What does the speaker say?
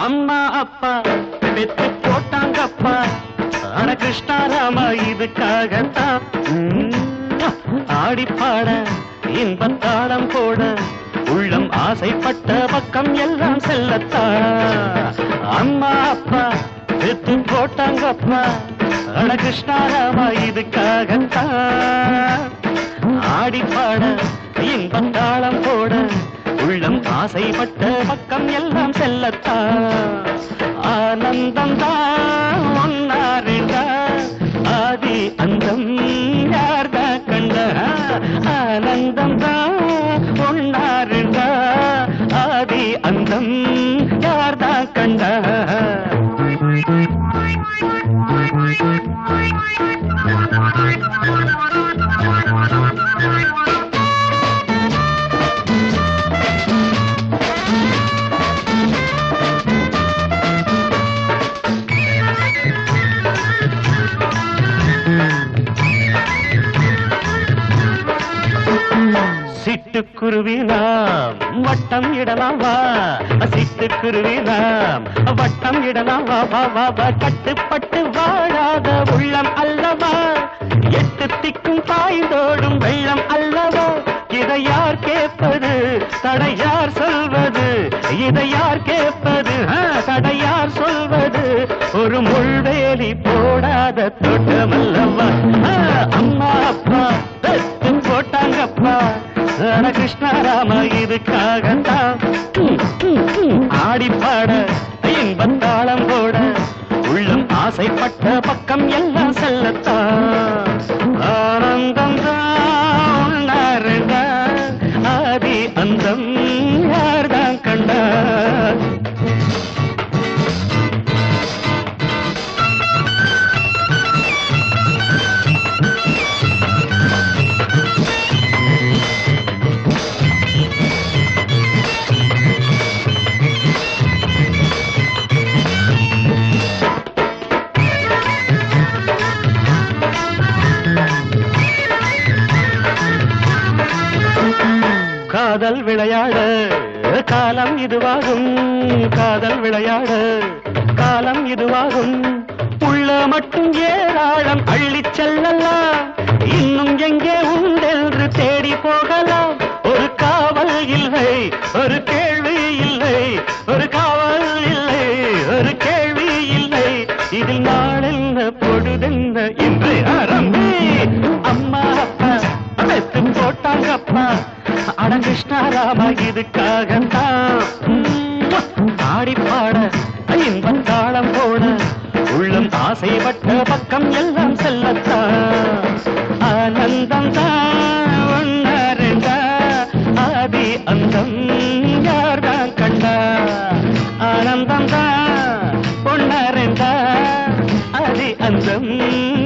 அம்மா அப்பா பெத்து போட்டாங்கப்பா அட கிருஷ்ணாராமா இதுக்காகத்தான் உம், ஆடி பாட இன்பத்தாளம் போட உள்ளம் ஆசைப்பட்ட பக்கம் எல்லாம் செல்லத்தான் அம்மா அப்பா பெத்து போட்டாங்கப்பா அட கிருஷ்ணாராமா இதுக்காகத்தான் ஆடி பாட இன்பத்தாளம் போட உள்ளம் ஆசைப்பட்ட பக்கம் எல்லாம் செல்லத்தான் ஆனந்தம் தான் ஒன்னாரிடா ஆதி அந்தம் யார்தா கண்ட ஆனந்தம் தான் ஒன்னாரிடா ஆதி அந்தம் யார்தா கண்ட சிட்டுக்குருவி நாம் வட்டம் இடலாம் வா சிட்டுக்குருவி நாம் வட்டம் இடலாம் வா வா வா வா கட்டுப்பட்டு வாழாத உள்ளம் அல்லவா எட்டு திக்கும் பாய்ந்தோடும் வெள்ளம் அல்லவா இதை யார் கேட்பது தடை யார் சொல்வது இதை யார் கேட்பது ஆ, தடை யார் சொல்வது ஒரு முள்வேலி போடாத தோட்டம் அல்லவா ஆ, அம்மா அப்பா பெத்து போட்டாங்கப்பா அட கிருஷ்ணாராம இதுக்காகத்தான் ஆடி பாட இன்பத்தாளம் போட உள்ளம் ஆசைப்பட்ட பக்கம் எல்லாம் செல்லத்தான் ஆனந்தம் தான் ஆதி அந்தம் யார்தான் கண்டா காதல் விளையாட காலம் இதுவாகும் காதல் விளையாட காலம் இதுவாகும் உள்ள மட்டும் ஏராளம் அள்ளிச் செல்லலாம் இன்னும் எங்கே உண்டென்று தேடி போகலாம் ஒரு காவல் இல்லை ஒரு கேள்வி இல்லை ஒரு காவல் இல்லை ஒரு கேள்வி இல்லை இதில் நாளென்ன பொழுதென்ன இன்று ஆரம்பி அம்மா அப்பா பெத்து போட்டாங்கப்பா அட கிருஷ்ணாராமா இதுக்காகத்தான் ஆடி பாட இன்பம் தாளம் போட உள்ளம் ஆசைப்பட்ட பக்கம் எல்லாம் செல்லத்தான் ஆனந்தம் தான் ஒன்னா ரெண்டா ஆதி அந்தம் யார்தான் கண்டா ஆனந்தம் தான் ஒன்னா ரெண்டா ஆதி அந்தம்